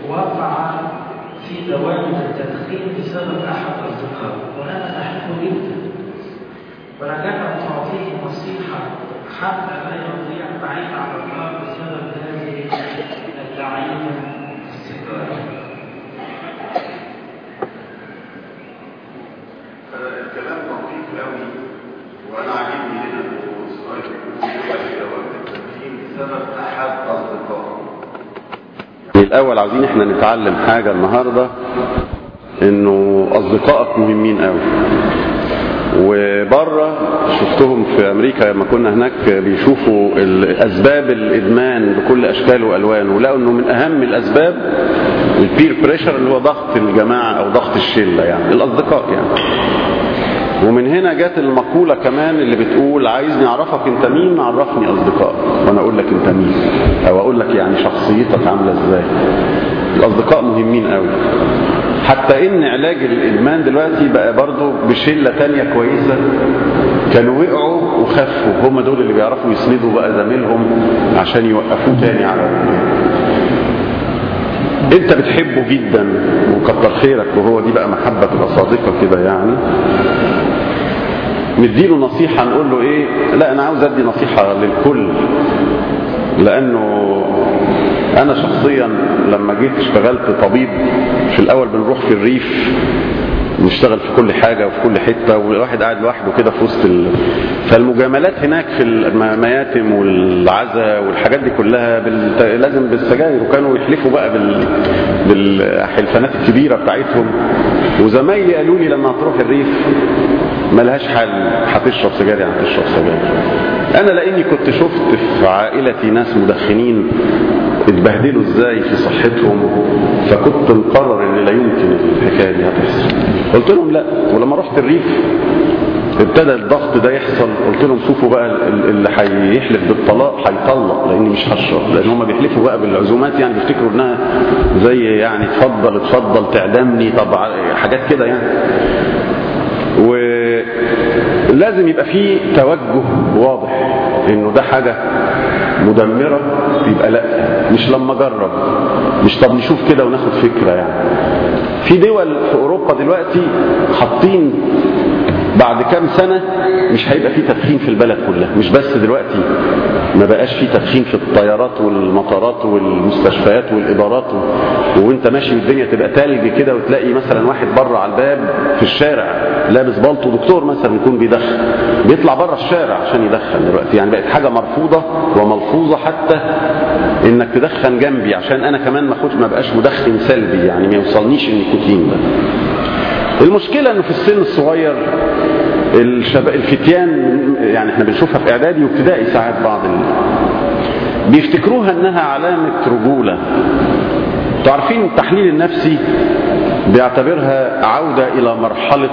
وقع في دوامة التدخين بسبب أحد أصدقائه وأنا أحبه جدا ورجعت تعطيه نصيحة حتى لا يضيع بعيد عن الله بسبب هذه اللعينة السيجارة الكلام لطيف قوي وانا عاجبني هنا السؤال بسبب احد اصدقائه الاول عايزين احنا نتعلم حاجه النهارده انه اصدقائك مهمين قوي وبره شفتهم في امريكا لما كنا هناك بيشوفوا اسباب الادمان بكل اشكاله والوانه ولقوا انه من اهم الاسباب البير بريشر اللي هو ضغط الجماعه او ضغط الشله يعني الاصدقاء يعني ومن هنا جت المقولة كمان اللي بتقول عايزني اعرفك انت مين عرفني اصدقائك وانا اقول لك انت مين او اقول لك يعني شخصيتك عاملة ازاي الاصدقاء مهمين قوي حتى ان علاج الادمان دلوقتي بقى برضه بشلة تانية كويسة كانوا وقعوا وخفوا هم دول اللي بيعرفوا يسندوا بقى زميلهم عشان يوقفوه تاني على انت بتحبه جدا وكتر خيرك وهو دي بقى محبة تبقى صادقة كده يعني نديله نصيحة نقول له ايه لا انا عاوز ادي نصيحة للكل لانه انا شخصيا لما جيت اشتغلت طبيب في الاول بنروح في الريف نشتغل في كل حاجة وفي كل حتة والواحد قاعد لوحده كده في وسط ال... فالمجاملات هناك في المياتم والعزاء والحاجات دي كلها بال... لازم بالسجاير وكانوا يحلفوا بقى بال... بالحلفانات الكبيرة بتاعتهم وزمايلي قالوا لي لما هتروح الريف ملهاش حل هتشرب سجاير يعني هتشرب سجاير انا لاني كنت شفت في عائلتي ناس مدخنين اتبهدلوا ازاي في صحتهم فكنت مقرر ان لا يمكن الحكايه دي هتحصل قلت لهم لا ولما رحت الريف ابتدى الضغط ده يحصل قلت لهم شوفوا بقى اللي هيحلف بالطلاق هيطلق لاني مش هشرب لان هم بيحلفوا بقى بالعزومات يعني بيفتكروا انها زي يعني اتفضل اتفضل تعدمني طب حاجات كده يعني ولازم يبقى فيه توجه واضح انه ده حاجة مدمرة يبقى لا مش لما اجرب مش طب نشوف كده وناخد فكرة يعني في دول في اوروبا دلوقتي حاطين بعد كام سنة مش هيبقى فيه تدخين في البلد كلها مش بس دلوقتي ما بقاش فيه تدخين في الطيارات والمطارات والمستشفيات والإدارات و... وانت ماشي والدنيا تبقى تلج كده وتلاقي مثلا واحد بره على الباب في الشارع لابس بالطو دكتور مثلا يكون بيدخن بيطلع بره الشارع عشان يدخن دلوقتي يعني بقت حاجة مرفوضة وملفوظة حتى انك تدخن جنبي عشان انا كمان ما ما بقاش مدخن سلبي يعني ما يوصلنيش النيكوتين ده المشكلة انه في السن الصغير الشباب الفتيان يعني احنا بنشوفها في اعدادي وابتدائي ساعات بعض ال... بيفتكروها انها علامة رجولة تعرفين التحليل النفسي بيعتبرها عودة الى مرحلة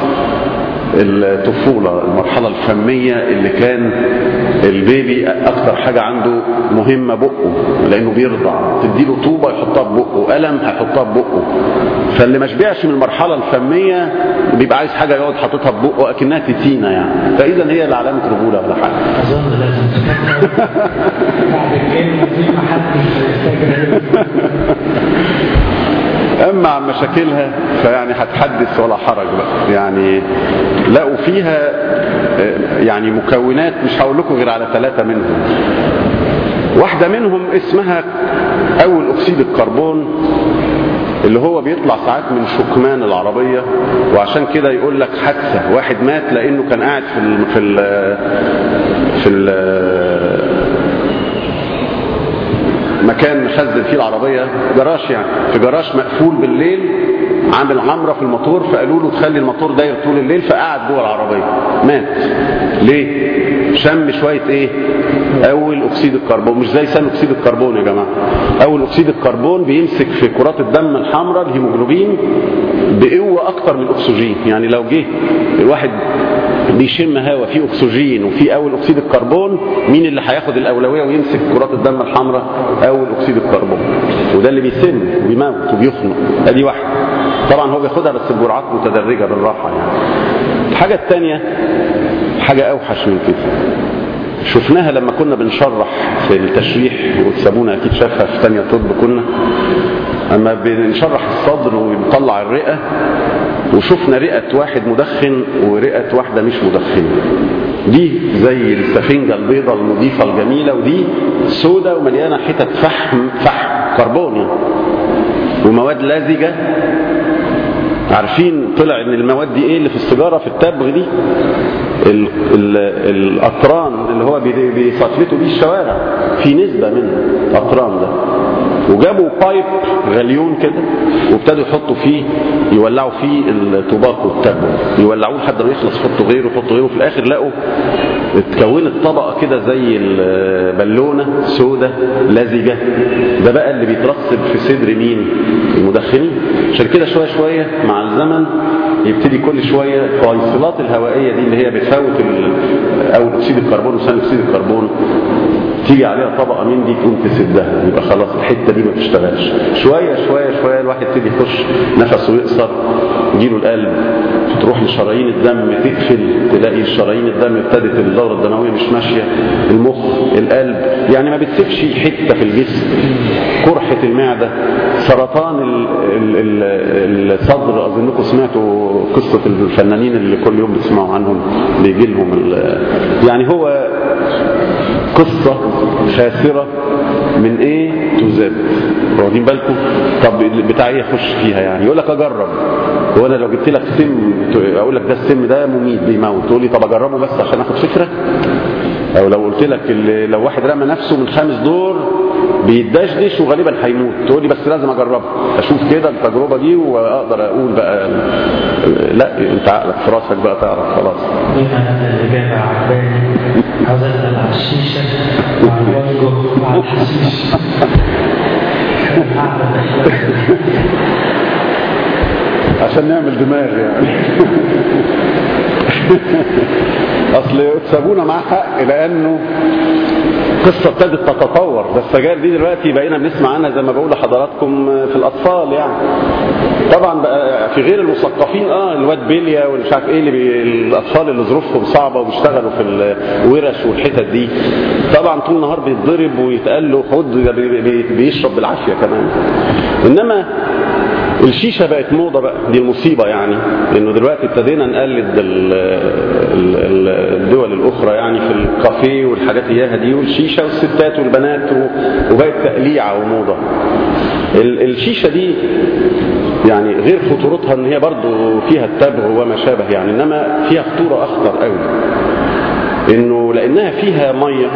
الطفولة المرحلة الفمية اللي كان البيبي أكتر حاجة عنده مهمة بقه لأنه بيرضع تديله طوبة يحطها ببقه قلم هيحطها ببقه فاللي ما شبعش من المرحلة الفمية بيبقى عايز حاجة يقعد حاططها ببقه أكنها تتينة يعني فإذا هي علامة رجولة ولا حاجة أظن لازم بعد الكلمة دي محدش هيستجرب اما عن مشاكلها فيعني هتحدث ولا حرج بقى يعني لقوا فيها يعني مكونات مش هقول لكم غير على ثلاثة منهم واحدة منهم اسمها اول اكسيد الكربون اللي هو بيطلع ساعات من شكمان العربية وعشان كده يقول لك حادثة واحد مات لانه كان قاعد في ال في ال في ال مكان مخزن فيه العربية جراج يعني في جراج مقفول بالليل عامل عمرة في الموتور فقالوا له تخلي الموتور داير طول الليل فقعد جوه العربية مات ليه شم شوية ايه اول اكسيد الكربون مش زي ثاني اكسيد الكربون يا جماعة اول اكسيد الكربون بيمسك في كرات الدم الحمراء الهيموجلوبين بقوة اكتر من الاكسجين يعني لو جه الواحد بيشم هواء فيه اكسجين وفيه اول اكسيد الكربون مين اللي هياخد الاولويه ويمسك كرات الدم الحمراء اول اكسيد الكربون وده اللي بيسم وبيموت وبيخنق ادي واحده طبعا هو بياخدها بس بجرعات متدرجه بالراحه يعني الحاجه الثانيه حاجه اوحش من كده شفناها لما كنا بنشرح في التشريح وتسابونا اكيد شافها في ثانيه طب كنا اما بنشرح الصدر ونطلع الرئه وشفنا رئه واحد مدخن ورئه واحده مش مدخنه دي زي السفنجه البيضاء النظيفه الجميله ودي سودة ومليانه حتت فحم فحم كربون يعني ومواد لزجه عارفين طلع ان المواد دي ايه اللي في السيجاره في التبغ دي ال ال الاطران اللي هو بي- بيصفلتوا بيه الشوارع في نسبه من الاطران ده وجابوا بايب غليون كده وابتدوا يحطوا فيه يولعوا فيه الطباق والتبغ يولعوه لحد ما يخلص يحطوا غيره يحطوا غيره في الاخر لقوا اتكونت طبقه كده زي البالونه سودة لزجه ده بقى اللي بيترسب في صدر مين المدخنين عشان كده شويه شويه مع الزمن يبتدي كل شويه الفيصلات الهوائيه دي اللي هي بتفوت ال- اول اكسيد الكربون وثاني اكسيد الكربون تيجي عليها طبقه من دي تقوم تسدها يبقى خلاص الحته دي ما بتشتغلش شويه شويه شويه الواحد يبتدي يخش نفسه يقصر يجيله القلب تروح لشرايين الدم تقفل تلاقي شرايين الدم ابتدت الدوره الدمويه مش ماشيه المخ القلب يعني ما بتسيبش حته في الجسم قرحه المعده سرطان ال- ال- ال- الصدر اظنكم سمعتوا قصه الفنانين اللي كل يوم بتسمعوا عنهم بيجي لهم ال- يعني هو قصة خاسرة من ايه تزاد واخدين بالكم طب بتاع ايه اخش فيها يعني يقول لك اجرب هو انا لو جبت لك سم اقول لك ده السم ده مميت بيموت تقول لي طب اجربه بس عشان اخد فكره او لو قلت لك اللي لو واحد رمى نفسه من خامس دور بيتدشدش وغالبا هيموت تقول لي بس لازم اجربها اشوف كده التجربه دي واقدر اقول بقى لا انت عقلك في راسك بقى تعرف خلاص بما ان الاجابه عجباني عاوز اسال على الشيشه وعلى الوجه وعلى الحشيش أعلى الأخلاق. عشان نعمل دماغ يعني اصل سابونا مع حق لانه قصة ابتدت تتطور ده السجاير دي دلوقتي بقينا بنسمع عنها زي ما بقول لحضراتكم في الأطفال يعني طبعا بقى في غير المثقفين اه الواد بيليا والمش عارف ايه اللي بي الاطفال اللي ظروفهم صعبه وبيشتغلوا في الورش والحتت دي طبعا طول النهار بيتضرب ويتقال له خد ده بي- بي- بيشرب بالعافيه كمان انما الشيشه بقت موضه بقى دي المصيبه يعني لانه دلوقتي ابتدينا نقلد ال- ال- ال- الدول الاخرى يعني في الكافيه والحاجات اياها دي والشيشه والستات والبنات و- وبقت تقليعه وموضه ال- الشيشه دي يعني غير خطورتها ان هي برضو فيها التبغ وما شابه يعني انما فيها خطوره اخطر قوي انه لانها فيها ميه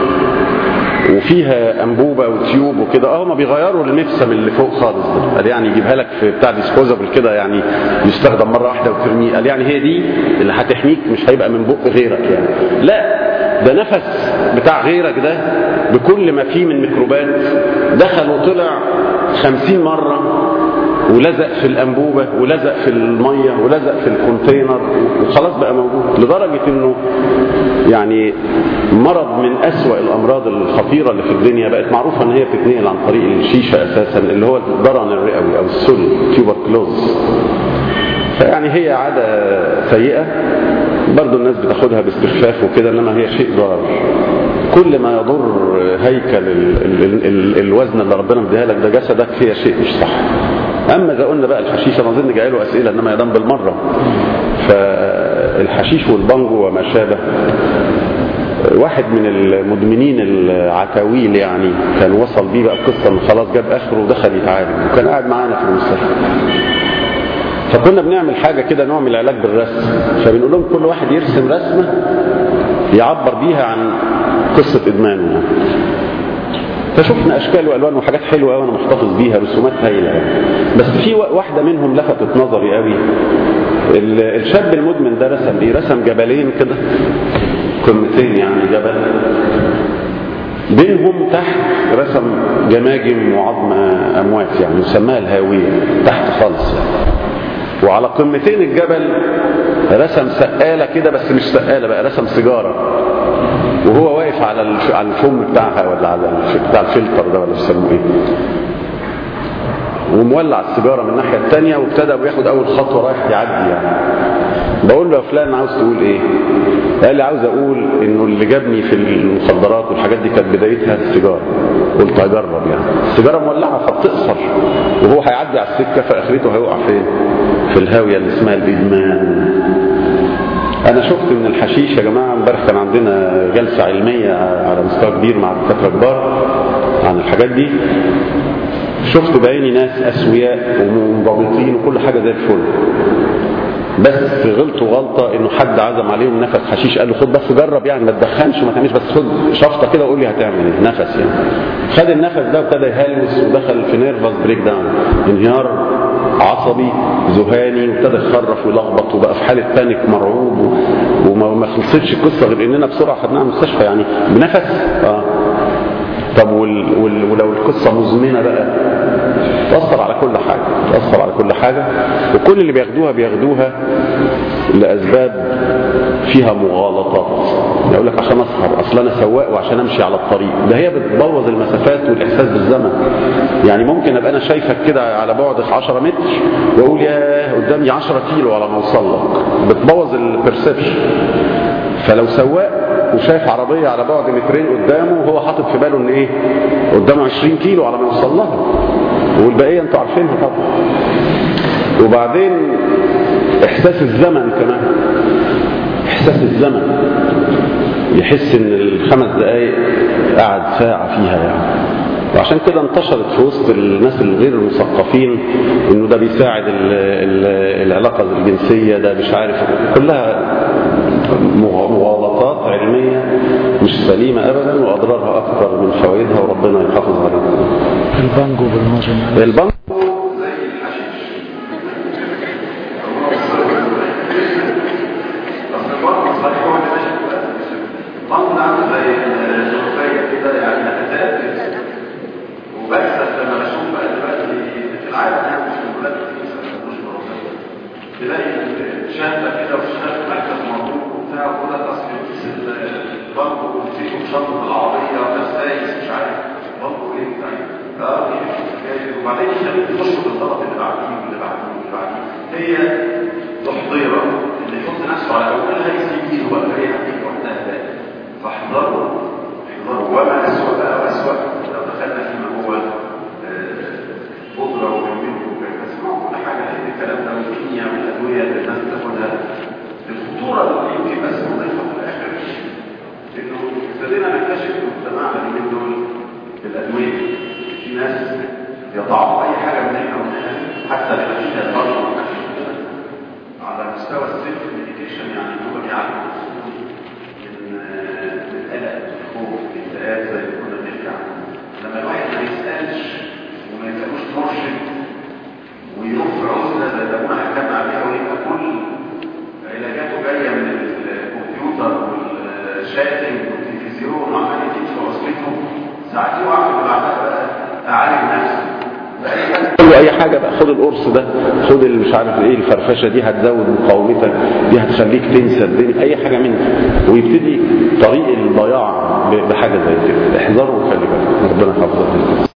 وفيها انبوبه وتيوب وكده اه هما بيغيروا المفسم اللي فوق خالص ده قال يعني يجيبها لك في بتاع ديسبوزابل كده يعني يستخدم مره واحده وترميه قال يعني هي دي اللي هتحميك مش هيبقى من بق غيرك يعني لا ده نفس بتاع غيرك ده بكل ما فيه من ميكروبات دخل وطلع خمسين مرة ولزق في الأنبوبة ولزق في المية ولزق في الكونتينر وخلاص بقى موجود لدرجة انه يعني مرض من أسوأ الأمراض الخطيرة اللي في الدنيا بقت معروفة ان هي بتتنقل عن طريق الشيشة أساسا اللي هو الضرن الرئوي أو السل تيوبركلوز فيعني هي عادة سيئة برضو الناس بتاخدها باستخفاف وكده انما هي شيء ضار كل ما يضر هيكل ال ال ال ال الوزن اللي ربنا مديها لك ده جسدك هي شيء مش صح اما اذا قلنا بقى الحشيش انا اظن جاي له اسئله انما يدام بالمره فالحشيش والبانجو وما شابه واحد من المدمنين العتاويل يعني كان وصل بيه بقى القصه انه خلاص جاب اخره ودخل يتعالج وكان قاعد معانا في المستشفى فكنا بنعمل حاجه كده نوع من العلاج بالرسم فبنقول لهم كل واحد يرسم رسمه يعبر بيها عن قصه ادمانه يعني. فشفنا اشكال والوان وحاجات حلوه قوي انا محتفظ بيها رسومات هايله يعني. بس في واحده منهم لفتت نظري قوي ال- الشاب المدمن ده رسم ايه رسم جبلين كده قمتين يعني جبل بينهم تحت رسم جماجم وعظم اموات يعني يسماها الهاويه تحت خالص يعني وعلى قمتين الجبل رسم سقاله كده بس مش سقاله بقى رسم سيجاره وهو واقف على الف- على الفم بتاعها ولا على الف- بتاع الفلتر ده ولا بيسموه ايه ومولع السيجاره من الناحيه الثانيه وابتدى وياخد اول خطوه رايح يعدي يعني بقول له يا فلان عاوز تقول ايه قال لي عاوز اقول انه اللي جابني في المخدرات والحاجات دي كانت بدايتها السيجاره قلت اجرب يعني السيجاره مولعه فبتقصر وهو هيعدي على السكة فآخرته هيقع فين في الهاوية اللي اسمها الإدمان أنا شفت من الحشيش يا جماعة امبارح كان عندنا جلسة علمية على مستوى كبير مع دكاترة كبار عن الحاجات دي شفت بعيني ناس أسوياء ومنضبطين وكل حاجة زي الفل بس غلطوا غلطة انه حد عزم عليهم نفس حشيش قال له خد بس جرب يعني ما تدخنش وما تعملش بس خد شفطة كده وقول لي هتعمل ايه نفس يعني خد النفس ده وابتدى يهلوس ودخل في نيرفس بريك داون انهيار عصبي ذهاني وابتدى يخرف ويلخبط وبقى في حالة بانيك مرعوب و- وما ما خلصتش القصة غير اننا بسرعة خدناها من المستشفى يعني بنفس اه طب وال... وال... ولو القصة مزمنة بقى تأثر على كل حاجة تأثر على كل حاجة وكل اللي بياخدوها بياخدوها لأسباب فيها مغالطات يقول لك عشان أسهر أصل أنا سواق وعشان أمشي على الطريق ده هي بتبوظ المسافات والإحساس بالزمن يعني ممكن أبقى أنا شايفك كده على بعد 10 متر وأقول يا قدامي 10 كيلو على ما أوصل لك بتبوظ البرسبشن فلو سواق وشايف عربية على بعد مترين قدامه وهو حاطط في باله ان ايه قدامه 20 كيلو على ما يوصل لها والبقية انتوا عارفينها طبعا وبعدين احساس الزمن كمان احساس الزمن يحس ان الخمس دقايق قعد ساعة فيها يعني وعشان كده انتشرت في وسط الناس الغير المثقفين انه ده بيساعد ال ال العلاقة الجنسية ده مش عارف كلها مغالطات علمية مش سليمة ابدا واضرارها اكثر من فوائدها وربنا يحافظ عليها البانجو بالمعجم البنك زي الحشيش اصل البنك صحيح هو اللي ماشي كويس البنك ده عامل زي الشرطية كده يعني هتتأكد وبكسب لما بشوف بقى دلوقتي في العالم يعني مش في البلاد كتير مش مرتبط تلاقي شهادة كده وشهادة مركز مبروك وبتاع وكل ده تصفي البنك وفيه شنطة العربية بس دايس مش عارف بنك ايه بتاع اه ايه الحكاية؟ وبعدين يخليك تخش في الطلب اللي بعديه واللي بعديه واللي بعديه هي تحضيرة اللي يحط نفسه على اولها يسيب بقى هي هتيجي وقتها تاني فاحذروا احذروا وما اسوأ بقى واسوأ لو دخلنا فيما هو آه، بودرة وجميل وتسمعوا كل حاجة هي الكلام ده والكيمياء والأدوية اللي الناس بتاخدها الخطورة اللي يمكن بس نضيفها في الآخر إنه ابتدينا نكتشف في مجتمعنا اليومين دول الأدوية في ناس يضعوا أي حاجة من هنا وهنا حتى بما فيها البشر على مستوى السيلف ميديكيشن يعني هو يعني من من القلق الخوف الاكتئاب زي ما كنا بنحكي عنه لما الواحد ما يسالش وما يلاقوش مرشد ويروح في عزله زي اللي ابونا حكمنا عليها ويبقى كل علاجاته جايه من الكمبيوتر والشاتنج والتلفزيون وعمال يجيب في عزلته ساعات يقع في اللي بعدها بقى اعالج نفسي باي حاجه قول له اي حاجه بقى خد القرص ده خد اللي مش عارف ايه الفرفشه دي هتزود مقاومتك دي هتخليك تنسى الدنيا اي حاجه منها ويبتدي طريق الضياع ب- بحاجه زي كده احذروا وخلي بالك ربنا يحفظك